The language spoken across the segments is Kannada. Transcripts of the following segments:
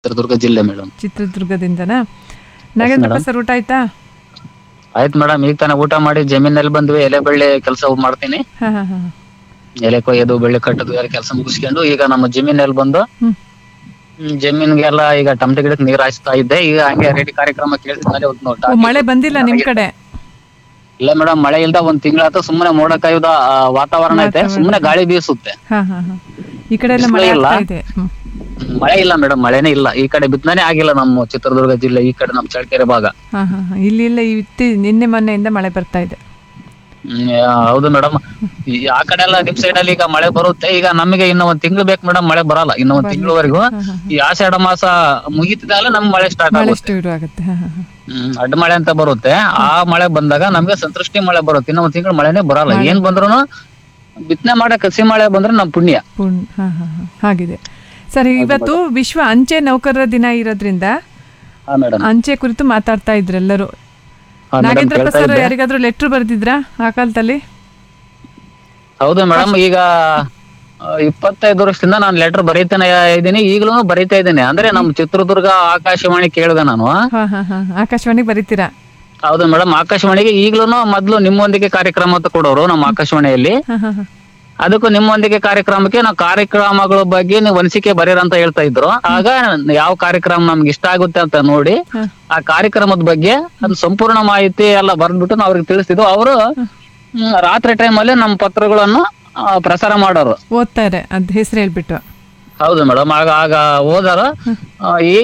ಚಿತ್ರದುರ್ಗ ಜಿಲ್ಲೆ ಮೇಡಮ್ ಚಿತ್ರದುರ್ಗದಿಂದನಾ ನಾಗೇಂದ್ರಪ್ಪ ಸರ್ ಊಟ ಆಯ್ತಾ ಆಯ್ತು ಮೇಡಮ್ ಈಗ ತಾನೇ ಊಟ ಮಾಡಿ ಜಮೀನಲ್ಲಿ ಬಂದ್ವಿ ಎಲೆ ಬೆಳ್ಳಿ ಕೆಲಸ ಮಾಡ್ತೀನಿ ಹಾ ಹಾ ಹಾ ಎಲೆ ಕೊಯ್ಯೋದು ಬೆಳ್ಳಿ ಕಟ್ಟೋದು ಎಲ್ಲ ಕೆಲಸ ಮುಗಿಸ್ಕೊಂಡು ಈಗ ನಮ್ಮ ಜಮೀನಲ್ಲಿ ಬಂದು ಹ್ಮ್ ಹ್ಮ್, ಜಮೀನ್ಗೆಲ್ಲ ಈಗ ಟಮಟೆ ಗಿಡಕ್ಕೆ ನೀರ್ ಹಾಯಿಸ್ತಾ ಇದ್ದೆ ಈಗ ಹಂಗೆ ರೆಡಿ ಕಾರ್ಯಕ್ರಮ ಕೇಳಿದ್ಮೇಲೆ ಹೋದ್ ನೋಡ್ ಓ, ಮಳೆ ಬಂದಿಲ್ಲ ನಿಮ್ ಕಡೆ ಇಲ್ಲ ಮೇಡಮ್ ಮಳೆ ಇಲ್ದ ಒಂದ್ ತಿಂಗಳಾತ ಸುಮ್ಮನೆ ಮೋಡ ಕಾಯುದ ಆ, ವಾತಾವರಣ ಐತೆ ಸುಮ್ಮನೆ ಗಾಳಿ ಬೀಸುತ್ತೆ ಹಾ ಹಾ ಹಾ ಈ ಕಡೆ ಎಲ್ಲ ಮಳೆ ಬಿಸ್ಲೇ ಇಲ್ಲ. ಆಗ್ತಾ ಇದೆ ಹ್ಮ್. ಹ್ಮ್, ಮಳೆ ಇಲ್ಲ ಮೇಡಮ್ ಮಳೆನೇ ಇಲ್ಲ ಈ ಕಡೆ ಬಿತ್ತನೆ ಆಗಿಲ್ಲ ನಮ್ಮ ಚಿತ್ರದುರ್ಗ ಜಿಲ್ಲೆ ಈ ಕಡೆ ನಮ್ಮ ಚಳ್ಳಕೆರೆ ಭಾಗ ಹಾ ಹಾ ಹಾ ಇಲ್ಲಿ ಇಲ್ಲ ಇತ್ತಿ ನಿನ್ನೆ ಮೊನ್ನೆಯಿಂದ ಮಳೆ ಬರ್ತಾ ಇದೆ ಹ್ಮ್, ಆ, ಹೌದು ಮೇಡಮ್ ಆ ಕಡೆ ಎಲ್ಲ ನಿಮ್ ಸೈಡ್ ಅಲ್ಲಿ ಈಗ ಮಳೆ ಬರುತ್ತೆ ಈಗ ನಮಗೆ ಇನ್ನು ಒಂದ್ ತಿಂಗಳು ಬೇಕು ಮೇಡಮ್ ಮಳೆ ಬರಲ್ಲ ಇನ್ನು ಒಂದ್ ತಿಂಗಳವರೆಗೂ ಈ ಆಷಾಢ ಮಾಸ ಮುಗಿತಿದ್ದಾಗಲೇ ನಮ್ಗೆ ಮಳೆ ಸ್ಟಾರ್ಟ್ ಮಳೆ ಆಗುತ್ತೆ ಶುರು ಆಗುತ್ತೆ ಹಾ ಹಾ ಹಾ ಹ್ಮ್ ಅಡ್ಡ ಮಳೆ ಅಂತ ಬರುತ್ತೆ ಆ ಮಳೆ ಬಂದಾಗ ನಮ್ಗೆ ಸಂತೃಷ್ಟಿ ಮಳೆ ಬರುತ್ತೆ ಇನ್ನು ಒಂದ್ ತಿಂಗಳು ಮಳೆನೇ ಬರಲ್ಲ ಏನ್ ಬಂದ್ರು ಬಿತ್ತನೆ ಮಾಡಕ್ ಕಸಿ ಮಳೆ ಬಂದ್ರೆ ನಮ್ ಪುಣ್ಯ ಪೂರ್ಣ ಹಾ ಹಾ ಹಾ ಹಾಗಿದೆ ಸರ್ ಇವತ್ತು ವಿಶ್ವ ಅಂಚೆ ನೌಕರರ ದಿನ ಇರೋದ್ರಿಂದ ಹಾ ಮೇಡಮ್ ಅಂಚೆ ಕುರಿತು ಮಾತಾಡ್ತಾ ಇದ್ರು ಎಲ್ಲರೂ ಹಾ ಮೇಡಮ್ ನಾಗೇಂದ್ರಪ್ಪ ಕೇಳ್ತಾ ಸರ್ ಇದ್ದೆ ಯಾರಿಗಾದ್ರೂ ಲೆಟ್ರ್ ಬರ್ದಿದ್ರಾ ಆ ಕಾಲದಲ್ಲಿ ಹೌದು ಮೇಡಮ್ ಈಗ ಆ, ಇಪ್ಪತ್ತೈದು ವರ್ಷದಿಂದ ನಾನು ಲೆಟರ್ ಬರೀತಾನೆ ಇದ್ದೀನಿ ಈಗಲೂ ಬರೀತಾ ಇದ್ದೀನಿ ಅಂದ್ರೆ ನಮ್ ಚಿತ್ರದುರ್ಗ ಆಕಾಶವಾಣಿ ಕೇಳಿದೆ ನಾನು ಹಾ ಹಾ ಹಾ ಆಕಾಶವಾಣಿಗೆ ಬರೀತೀರಾ ಹೌದು ಮೇಡಮ್ ಆಕಾಶವಾಣಿಗೆ ಈಗ್ಲೂ ಮೊದ್ಲು ನಿಮ್ಮೊಂದಿಗೆ ಕಾರ್ಯಕ್ರಮ ಅಂತ ಕೊಡೋರು ನಮ್ಮ ಆಕಾಶವಾಣಿಯಲ್ಲಿ ಹಾ ಹಾ ಹಾ ಅದಕ್ಕೂ ನಿಮ್ಮೊಂದಿಗೆ ಕಾರ್ಯಕ್ರಮಕ್ಕೆ ನಾವು ಕಾರ್ಯಕ್ರಮಗಳ ಬಗ್ಗೆ ನೀವು ಅನಿಸಿಕೆ ಬರೀರಂತ ಹೇಳ್ತಾ ಇದ್ರು ಆಗ ಯಾವ ಕಾರ್ಯಕ್ರಮ ನಮ್ಗೆ ಇಷ್ಟ ಆಗುತ್ತೆ ಅಂತ ನೋಡಿ ಹಾ. ಆ ಕಾರ್ಯಕ್ರಮದ ಬಗ್ಗೆ ಅದು ಸಂಪೂರ್ಣ ಮಾಹಿತಿ ಎಲ್ಲ ಬರ್ದ್ಬಿಟ್ಟು ನಾವು ಅವ್ರಿಗೆ ತಿಳಿಸ್ತಿದ್ವು ಅವರು ರಾತ್ರಿ ಟೈಮಲ್ಲಿ ನಮ್ಮ ಪತ್ರಗಳನ್ನು ಆ, ಪ್ರಸಾರ ಮಾಡೋರು ಓದ್ತಾರೆ ಅದ್ ಹೆಸರು ಹೇಳ್ಬಿಟ್ಟು ಹೌದು ಮೇಡಮ್ ಆಗ ಆಗ ಹೋದಾರ ಈಗ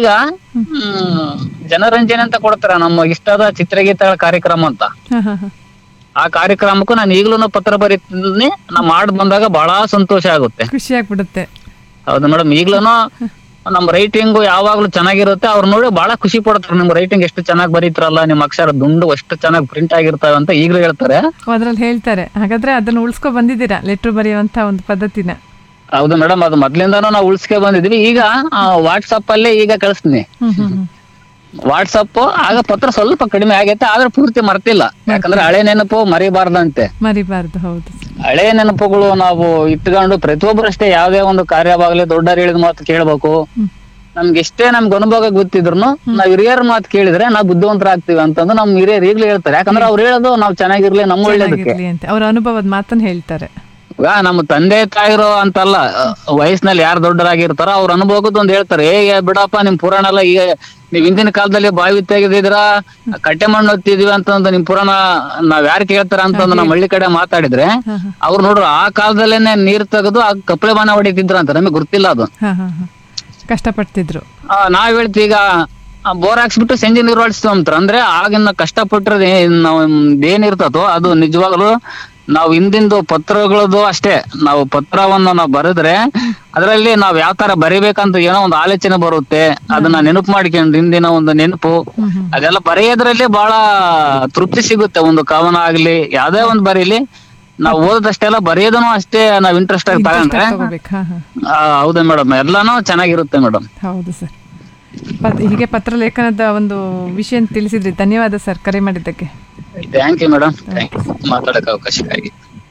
ಹ್ಮ್, ಜನರಂಜನೆ ಅಂತ ಕೊಡ್ತಾರೆ ನಮ್ಮ ಇಷ್ಟದ ಚಿತ್ರಗೀತೆಗಳ ಕಾರ್ಯಕ್ರಮ ಅಂತ ಹಾ ಹಾ ಹಾ ಆ ಕಾರ್ಯಕ್ರಮಕ್ಕೂ ನಾನು ಈಗ್ಲೂ ಪತ್ರ ಬರೀತೀನಿ ನಾ ಮಾಡಿ ಬಂದಾಗ ಬಹಳ ಸಂತೋಷ ಆಗುತ್ತೆ ಖುಷಿ ಆಗ್ಬಿಡುತ್ತೆ ಹೌದು ಮೇಡಮ್ ಈಗ್ಲೂ ನಮ್ಮ ರೈಟಿಂಗು ಯಾವಾಗ್ಲೂ ಚೆನ್ನಾಗಿರುತ್ತೆ ಅವ್ರು ನೋಡಿ ಬಹಳ ಖುಷಿ ಪಡ್ತಾರೆ ನಿಮ್ ರೈಟಿಂಗ್ ಎಷ್ಟು ಚೆನ್ನಾಗಿ ಬರೀತ್ರಲ್ಲ ನಿಮ್ ಅಕ್ಷರ ದುಂಡು ಎಷ್ಟು ಚೆನ್ನಾಗಿ ಪ್ರಿಂಟ್ ಆಗಿರ್ತವೆ ಅಂತ ಈಗಲೂ ಹೇಳ್ತಾರೆ ಅದ್ರಲ್ಲಿ ಹೇಳ್ತಾರೆ ಹಾಗಾದ್ರೆ ಅದನ್ನ ಉಳ್ಸ್ಕೊ ಬಂದಿದ್ದೀರಾ ಲೆಟ್ರ್ ಬರೆಯುವಂತ ಒಂದು ಪದ್ಧತಿನ ಹೌದು ಮೇಡಮ್ ಅದು ಮೊದ್ಲಿಂದಾನು ನಾವು ಉಳಿಸ್ಕೆ ಬಂದಿದ್ವಿ ಈಗ ವಾಟ್ಸಪ್ ಅಲ್ಲೇ ಈಗ ಕಳಿಸ್ತೀನಿ ಹ್ಮ್ ಹ್ಮ್ ಹ್ಮ್ ವಾಟ್ಸಪ್ ಆಗ ಪತ್ರ ಸ್ವಲ್ಪ ಕಡಿಮೆ ಆಗೈತೆ ಆದ್ರೆ ಪೂರ್ತಿ ಮರ್ತಿಲ್ಲ ಯಾಕಂದ್ರೆ ಹಳೆ ನೆನಪು ಮರಿಬಾರ್ದಂತೆ ಮರಿಬಾರ್ದು ಹೌದು ಹಳೆ ನೆನಪುಗಳು ನಾವು ಇಟ್ಕೊಂಡು ಪ್ರತಿಯೊಬ್ಬರಷ್ಟೇ ಯಾವ್ದೇ ಒಂದು ಕಾರ್ಯವಾಗ್ಲಿ ದೊಡ್ಡವ್ರು ಹೇಳಿದ ಮಾತು ಕೇಳ್ಬೇಕು ಹ್ಮ್. ನಮ್ಗೆ ಎಷ್ಟೇ ನಮ್ಗೆ ಅನುಭವ ಗೊತ್ತಿದ್ರು ನಾವ್ ಹಿರಿಯರ ಮಾತು ಕೇಳಿದ್ರೆ ನಾವು ಬುದ್ಧಿವಂತರಾಗ್ತೀವಿ ಅಂತಂದು ನಮ್ ಹಿರಿಯರು ಈಗ್ಲೂ ಹೇಳ್ತಾರೆ ಯಾಕಂದ್ರೆ ಅವ್ರು ಹೇಳೋದು ನಾವ್ ಚೆನ್ನಾಗಿರ್ಲಿ ನಮ್ಮ ಒಳ್ಳೇದಕ್ಕೆ ಚೆನ್ನಾಗಿರ್ಲಿ ಅಂತ ಅವ್ರ ಅನುಭವದ ಮಾತನ್ನ ಹೇಳ್ತಾರೆ ಈಗ ನಮ್ಮ ತಂದೆ ತಾಯಿರೋ ಅಂತಲ್ಲ ಅಹ್, ವಯಸ್ಸಿನಲ್ಲಿ ಯಾರು ದೊಡ್ಡರಾಗಿರ್ತಾರೋ ಅವ್ರ ಅನುಭವಕ್ಕೂ ಒಂದ್ ಹೇಳ್ತಾರೆ ಏ ಬಿಡಪ್ಪ ನಿಮ್ ಪುರಾಣ ಎಲ್ಲ ಈಗ ನೀವ್ ಹಿಂದಿನ ಕಾಲದಲ್ಲಿ ಬಾವಿ ತೆಗೆದಿದ್ರ ಕಟ್ಟೆ ಮಣ್ಣು ಹೊತ್ತಿದ್ವಿ ಅಂತಂದು ನಿಮ್ ಪುರಾಣ ನಾವ್ ಯಾರು ಕೇಳ್ತಾರ ಅಂತಂದು ನಮ್ಮ ಹಳ್ಳಿ ಕಡೆ ಮಾತಾಡಿದ್ರೆ ಹಾ ಹಾ ಅವ್ರು ನೋಡ್ರು ಆ ಕಾಲದಲ್ಲೇನೆ ನೀರ್ ತೆಗೆದು ಆ ಕಪ್ಪಳೆ ಬಾಣ ಹೊಡಿತಿದ್ರ ಅಂತ ನಮಗೆ ಗೊತ್ತಿಲ್ಲ ಅದು ಹಾ ಹಾ ಹಾ ಕಷ್ಟಪಡ್ತಿದ್ರು ಆ, ನಾವ್ ಹೇಳ್ತೀವಿ ಈಗ ಬೋರ್ ಹಾಕ್ಸ್ಬಿಟ್ಟು ಸಂಜೆ ನೀರು ಹೊಡಿಸ್ತೀವಿ ಅಂತಾರ ಅಂದ್ರೆ ಆಗಿನ ಕಷ್ಟಪಟ್ಟಿರೋದು ಏನ್ ನಾವು ಏನಿರ್ತದೋ ಅದು ನಿಜವಾಗ್ಲು ನಾವು ಹಿಂದಿಂದು ಪತ್ರಗಳದು ಅಷ್ಟೇ ನಾವು ಪತ್ರವನ್ನು ನಾವು ಬರೆದ್ರೆ ಅದರಲ್ಲಿ ನಾವ್ ಯಾವ ತರ ಬರಿಬೇಕಂತ ಏನೋ ಒಂದು ಆಲೋಚನೆ ಬರುತ್ತೆ ಅದನ್ನ ನೆನಪು ಮಾಡ್ಕೊಂಡು ಹಿಂದಿನ ಒಂದು ನೆನಪು ಹ್ಮ್ ಹ್ಮ್ ಅದೆಲ್ಲ ಬರೆಯೋದ್ರಲ್ಲಿ ಬಹಳ ತೃಪ್ತಿ ಸಿಗುತ್ತೆ ಒಂದು ಕವನ ಆಗ್ಲಿ ಯಾವ್ದೇ ಒಂದು ಬರೀಲಿ ನಾವು ಓದೋದಷ್ಟೆಲ್ಲ ಬರೆಯೋದನ್ನು ಅಷ್ಟೇ ನಾವ್ ಇಂಟ್ರೆಸ್ಟ್ ಆಗಿ ತಗೊಂಡ್ರೆ ತಗೋಬೇಕು ಹಾ ಹಾ ಆ, ಹೌದು ಮೇಡಮ್ ಎಲ್ಲಾನು ಚೆನ್ನಾಗಿರುತ್ತೆ ಮೇಡಮ್ ಹೌದು ಸರ್ ಪತ್ ಹೀಗೆ ಪತ್ರ ಲೇಖನದ ಒಂದು ವಿಷಯ ತಿಳಿಸಿದ್ರಿ ಧನ್ಯವಾದ ಸರ್ ಕರೆ ಮಾಡಿದ್ದಕ್ಕೆ thank you madam thank you ಮಾತಾಡಕ್ಕೆ ಅವಕಾಶಕ್ಕಾಗಿ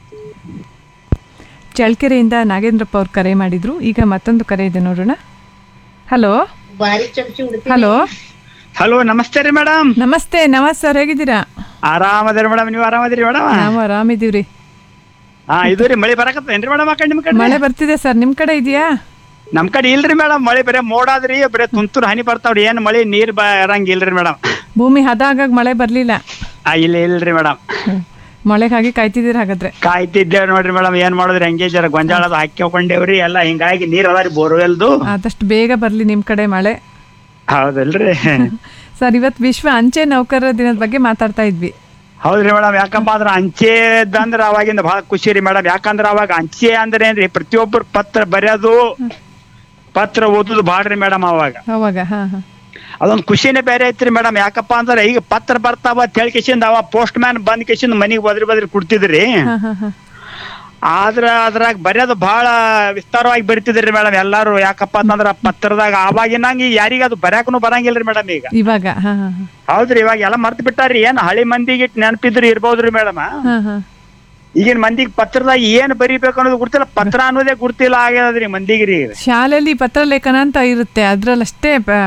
ಚಳ್ಳಕೆರೆಯಿಂದ ನಾಗೇಂದ್ರಪ್ಪ ಅವ್ರು ಕರೆ ಮಾಡಿದ್ರು ಈಗ ಮತ್ತೊಂದು ಕರೆ ಇದೆ ನೋಡೋಣ ಹಲೋ ಹಲೋ ಹಲೋ ನಮಸ್ತೆ ರೀ ಮೇಡಮ್ ನಮಸ್ತೆ ನವಾಜ್ ಸರ್ ಹೇಗಿದ್ದೀರಾ ಆರಾಮದಿರಿ ಮೇಡಮ್ ನೀವು ಆರಾಮದಿರಿ ಮೇಡಮ್ ನಾವು ಆರಾಮಿದ್ದೀವ್ರಿ ಹಾ ಇದು ರೀ ಮಳಿ ಬರಕತ್ತೇನ್ರಿ ಮೇಡಮ್ ಆ ಕಡೆ ನಿಮ್ ಕಡೆ ಮಳೆ ಬರ್ತಿದೆ ಸರ್ ನಿಮ್ ಕಡೆ ಇದೆಯಾ ನಮ್ ಕಡೆ ಇಲ್ರಿ ಮೇಡಮ್ ಮಳಿ ಬರೇ ಮೋಡಾದ್ರಿ ಬರೇ ತುಂತುರು ಹನಿ ಬರ್ತಾವ್ರಿ ಏನ್ ಮಳಿ ನೀರ್ ಬ ಇರಂಗಿಲ್ರಿ ಮೇಡಮ್ ಭೂಮಿ ಹದ ಆಗಾಗ ಮಳೆ ಬರ್ಲಿಲ್ಲ ಆ ಇಲ್ಲ ಇಲ್ರಿ ಮೇಡಮ್ ಹ್ಮ್. ಮಳೆಗಾಗಿ ಕಾಯ್ತಿದ್ದೀರ ಹಾಗಾದ್ರೆ ಕಾಯ್ತಿದ್ದೇವ್ ನೋಡ್ರಿ ಮೇಡಮ್ ಏನ್ ಮಾಡೋದ್ರಿ ಹಂಗೆ ಜರ ಗೊಂಜಾಳದ ಹಾಕ್ಕೊಂಡೇವ್ರಿ ಎಲ್ಲ ಹಿಂಗಾಗಿ ನೀರ್ ಅದಾರಿ ಬೋರ್ವೆಲ್ದು ಆದಷ್ಟು ಬೇಗ ಬರ್ಲಿ ನಿಮ್ ಕಡೆ ಮಳೆ ಹೌದಲ್ರಿ ಸರ್ ಇವತ್ತು ವಿಶ್ವ ಅಂಚೆ ನೌಕರರ ದಿನದ ಬಗ್ಗೆ ಮಾತಾಡ್ತಾ ಇದ್ವಿ ಹೌದ್ರಿ ಮೇಡಮ್ ಯಾಕಪ್ಪ ಅಂದ್ರ ಅಂಚೆ ಅಂದ್ರ ಅವಾಗಿಂದ ಬಹಳ ಖುಷಿ ರೀ ಮೇಡಮ್ ಯಾಕಂದ್ರ ಅವಾಗ ಅಂಚೆ ಅಂದ್ರೆ ಏನ್ರಿ ಪ್ರತಿಯೊಬ್ಬರು ಪತ್ರ ಬರೆಯೋದು ಪತ್ರ ಓದುದು ಬಾಳ್ರಿ ಮೇಡಮ್ ಅವಾಗ ಅವಾಗ ಹಾ ಹಾ ಅದೊಂದು ಖುಷಿನೇ ಬೇರೆ ಐತ್ರಿ ಮೇಡಮ್ ಯಾಕಪ್ಪ ಅಂದ್ರೆ ಈಗ ಪತ್ರ ಬರ್ತಾವ ಅಂತ ಕಿಶಿಂದ ಅವ ಪೋಸ್ಟ್ ಮ್ಯಾನ್ ಬಂದ್ ಕಿಶಿಂದ ಮನಿಗ್ ಬದ್ರಿ ಬದ್ರಿ ಕೊಡ್ತಿದ್ರಿ ಹಾ ಹಾ ಹಾ ಆದ್ರ ಅದ್ರಾಗ ಬರೆಯೋದು ಬಹಳ ವಿಸ್ತಾರವಾಗಿ ಬರಿತಿದ್ರಿ ಮೇಡಮ್ ಎಲ್ಲಾರು ಯಾಕಪ್ಪ ಅಂತಂದ್ರ ಪತ್ರದಾಗ ಅವಾಗಿನಂಗ ಈಗ ಯಾರಿಗ ಅದು ಬರ್ಯಾಕನು ಬರಂಗಿಲ್ರಿ ಮೇಡಮ್ ಈಗ ಇವಾಗ ಹಾ ಹಾ ಹಾ ಹೌದ್ರಿ ಇವಾಗ ಎಲ್ಲ ಮರ್ತ್ ಬಿಟ್ಟಾರಿ ಏನ್ ಹಳಿ ಮಂದಿಗೆ ಇಟ್ ನೆನಪಿದ್ರು ಇರ್ಬೋದ್ರಿ ಮೇಡಮ್ ಹಾ ಹಾ ಈಗಿನ ಮಂದಿಗೆ ಪತ್ರದಾಗ ಏನ್ ಬರಿಬೇಕು ಅನ್ನೋದು ಗುರ್ತಿಲ್ಲ ಪತ್ರ ಅನ್ನೋದೇ ಗುರ್ತಿಲ್ಲ ಆಗ್ಯದ್ರಿ ಮಂದಿಗೆ ರೀ ಶಾಲೆಯಲ್ಲಿ ಪತ್ರಲೇಖನ ಅಂತ ಇರುತ್ತೆ ಅದ್ರಲ್ಲಷ್ಟೇ ಪ-